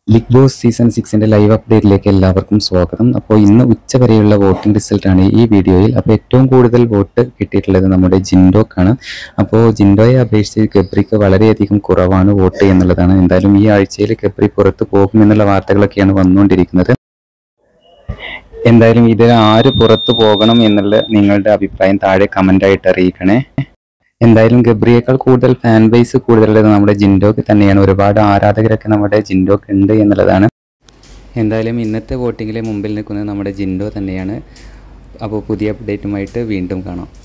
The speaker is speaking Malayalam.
ബിഗ് ബോസ് സീസൺ സിക്സിന്റെ ലൈവ് അപ്ഡേറ്റിലേക്ക് എല്ലാവർക്കും സ്വാഗതം അപ്പോൾ ഇന്ന് ഉച്ച വരെയുള്ള വോട്ടിംഗ് റിസൾട്ടാണ് ഈ വീഡിയോയിൽ അപ്പോൾ ഏറ്റവും കൂടുതൽ വോട്ട് കിട്ടിയിട്ടുള്ളത് നമ്മുടെ ജിൻഡോക്കാണ് അപ്പോൾ ജിൻഡോയെ അപേക്ഷിച്ച് ഗബ്രിക്ക് വളരെയധികം കുറവാണ് വോട്ട് എന്നുള്ളതാണ് എന്തായാലും ഈ ആഴ്ചയിൽ ഗബ്രി പുറത്ത് പോകുമെന്നുള്ള വാർത്തകളൊക്കെയാണ് വന്നുകൊണ്ടിരിക്കുന്നത് എന്തായാലും ഇതിൽ ആര് പുറത്തു പോകണം എന്നുള്ള നിങ്ങളുടെ അഭിപ്രായം താഴെ കമന്റ് ആയിട്ട് അറിയിക്കണേ എന്തായാലും ഗബ്രിയേക്കാൾ കൂടുതൽ ഫാൻ ബേസ് കൂടുതലുള്ളത് നമ്മുടെ ജിൻഡോക്ക് തന്നെയാണ് ഒരുപാട് ആരാധകരൊക്കെ നമ്മുടെ ജിൻഡോക്ക് ഉണ്ട് എന്നുള്ളതാണ് എന്തായാലും ഇന്നത്തെ വോട്ടിങ്ങിലെ മുമ്പിൽ നിൽക്കുന്നത് നമ്മുടെ ജിൻഡോ തന്നെയാണ് അപ്പോൾ പുതിയ അപ്ഡേറ്റുമായിട്ട് വീണ്ടും കാണാം